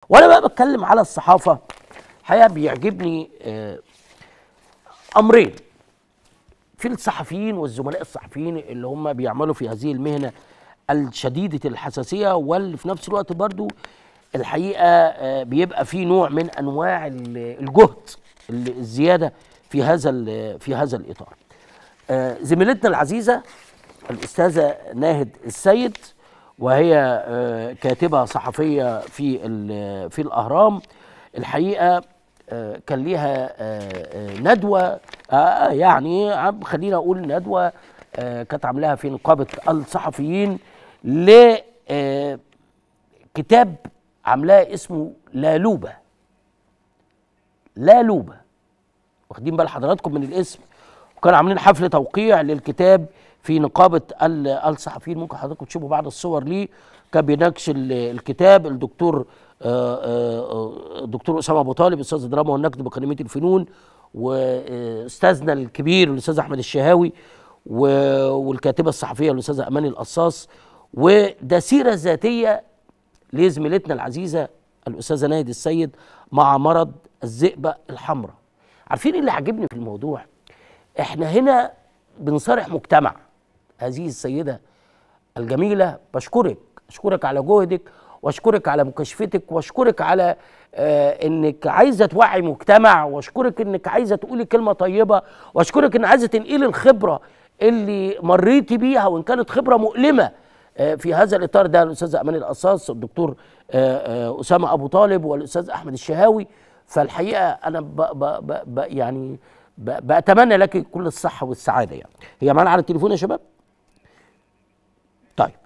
وانا بقى بتكلم على الصحافه الحقيقه بيعجبني آه، امرين في الصحفيين والزملاء الصحفيين اللي هم بيعملوا في هذه المهنه الشديده الحساسيه واللي في نفس الوقت برضو الحقيقه آه، بيبقى في نوع من انواع ال- الجهد ال- الزياده في هذا ال- في هذا الاطار. آه، زميلتنا العزيزه الاستاذه ناهد السيد وهي آه، كاتبه صحفيه في ال- في الاهرام الحقيقه آه، كان ليها آه، آه، ندوه آه، يعني عم- خلينا اقول ندوه آه، كانت عاملاها في نقابه الصحفيين ل آه، كتاب عاملاه اسمه لا لوبه لا لوبه واخدين بال حضراتكم من الاسم وكانوا عاملين حفل توقيع للكتاب في نقابه ال- الصحفيين ممكن حضراتكم تشوفوا بعض الصور ليه كان بيناقش ال- الكتاب الدكتور آه، آه، آه، الدكتور اسامه ابو طالب استاذ الدراما والنقد باكاديميه الفنون واستاذنا الكبير الاستاذ احمد الشهاوي و- والكاتبه الصحفيه الاستاذه اماني القصاص وده سيره ذاتيه لزميلتنا العزيزه الاستاذه ناهد السيد مع مرض الذئبه الحمراء عارفين إيه اللي عجبني في الموضوع احنا هنا بنصارح مجتمع هذه السيده الجميله بشكرك اشكرك على جهدك واشكرك على مكاشفتك واشكرك على آه انك عايزه توعي مجتمع واشكرك انك عايزه تقولي كلمه طيبه واشكرك انك عايزه تنقلي الخبره اللي مريتي بيها وان كانت خبره مؤلمه آه في هذا الاطار ده الاستاذ امان القصاص الدكتور آه آه اسامه ابو طالب والاستاذ احمد الشهاوي فالحقيقه انا ب ب ب ب يعني ب بتمنى لك كل الصحه والسعاده يعني هي معانا على التليفون يا شباب طيب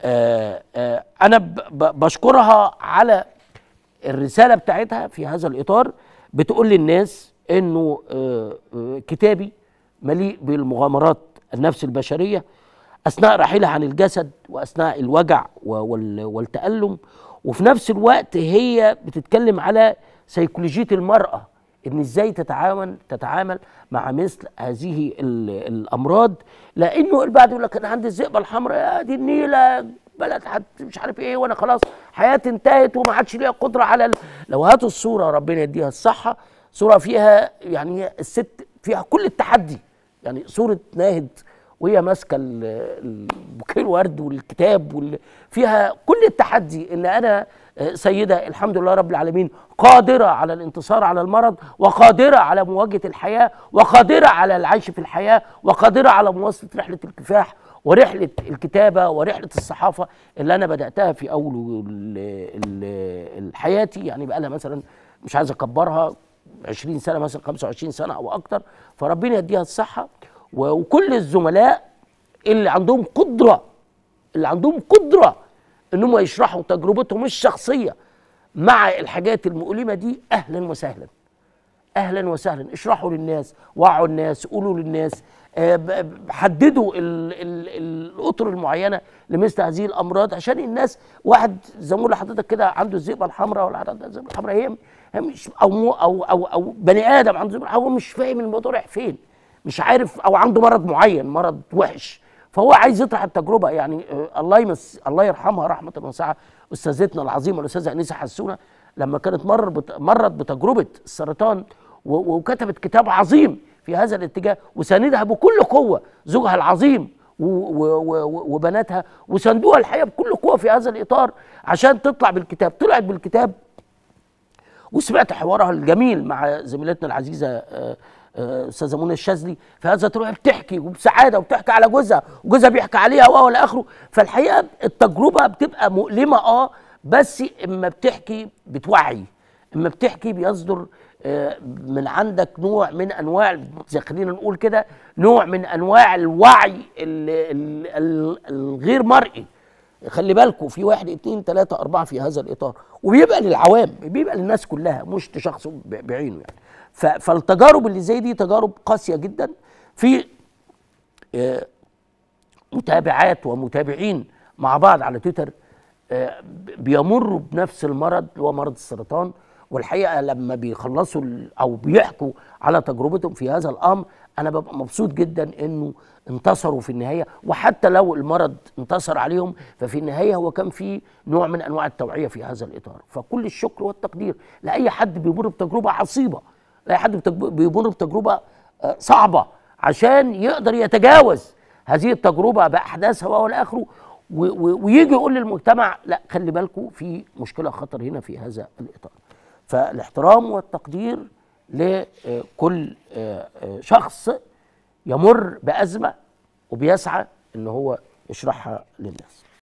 آه آه انا ب ب بشكرها على الرساله بتاعتها في هذا الاطار بتقول للناس انه آه آه كتابي مليء بالمغامرات النفس البشريه اثناء رحيلها عن الجسد واثناء الوجع و- وال- والتالم وفي نفس الوقت هي بتتكلم على سيكولوجيه المراه ان ازاي تتعامل تتعامل مع مثل هذه ال- الامراض لانه البعض يقول لك انا عندي الذئبه الحمراء يا دي النيله بلد حد مش عارف ايه وانا خلاص حياتي انتهت وما عادش ليها قدره على ال... لو هاتوا الصوره ربنا يديها الصحه صوره فيها يعني هي الست فيها كل التحدي يعني صوره ناهد وهي ماسكه ال- ال- بوكيه الورد والكتاب وال... فيها كل التحدي ان انا آه، سيده الحمد لله رب العالمين قادره على الانتصار على المرض وقادره على مواجهه الحياه وقادره على العيش في الحياه وقادره على مواصله رحله الكفاح ورحله الكتابه ورحله الصحافه اللي انا بداتها في اول ال- ال- حياتي يعني بقى لها مثلا مش عايز اكبرها 20 سنه مثلا 25 سنه او اكتر فربنا يديها الصحه و- وكل الزملاء اللي عندهم قدره اللي عندهم قدره ان هم يشرحوا تجربتهم الشخصيه مع الحاجات المؤلمه دي اهلا وسهلا اهلا وسهلا اشرحوا للناس وعوا الناس قولوا للناس آه، ب- ب- حددوا ال- ال- ال- الاطر المعينه لمثل هذه الامراض عشان الناس واحد زي ما بقول لحضرتك كده عنده الذئبه الحمراء ولا عنده الذئبه الحمراء هي هي مش او مو او او او بني ادم عنده الذئبه الحمراء هو مش فاهم الموضوع رايح فين مش عارف او عنده مرض معين مرض وحش فهو عايز يطرح التجربه يعني آه، الله يمس الله يرحمها رحمه واسعه استاذتنا العظيمه الاستاذه انيسه حسونه لما كانت مر بت... مرت بتجربه السرطان و... وكتبت كتاب عظيم في هذا الاتجاه وساندها بكل قوه زوجها العظيم و... و... و... وبناتها وساندوها الحقيقه بكل قوه في هذا الاطار عشان تطلع بالكتاب طلعت بالكتاب وسمعت حوارها الجميل مع زميلتنا العزيزه آه، آه، استاذه منى الشاذلي في هذا تروح بتحكي وبسعاده وبتحكي على جوزها وجوزها بيحكي عليها و الى اخره فالحقيقه التجربه بتبقى مؤلمه اه بس اما بتحكي بتوعي اما بتحكي بيصدر آه، من عندك نوع من انواع زي خلينا نقول كده نوع من انواع الوعي ال- ال- ال- الغير مرئي خلي بالكم في واحد اتنين تلاتة أربعة في هذا الإطار وبيبقى للعوام بيبقى للناس كلها مش لشخص ب- بعينه يعني ف- فالتجارب اللي زي دي تجارب قاسية جدا في آه، متابعات ومتابعين مع بعض على تويتر آه، بيمروا بنفس المرض اللي هو مرض السرطان والحقيقه لما بيخلصوا ال- او بيحكوا على تجربتهم في هذا الامر انا ببقى مبسوط جدا انه انتصروا في النهايه وحتى لو المرض انتصر عليهم ففي النهايه هو كان في نوع من انواع التوعيه في هذا الاطار فكل الشكر والتقدير لاي حد بيمر بتجربه عصيبه لاي حد بتج- بيمر بتجربه آه، صعبه عشان يقدر يتجاوز هذه التجربه باحداثها والى اخره و- و- ويجي يقول للمجتمع لا خلي بالكم في مشكله خطر هنا في هذا الاطار فالاحترام والتقدير لكل آه، آه، شخص يمر بازمه وبيسعى ان هو يشرحها للناس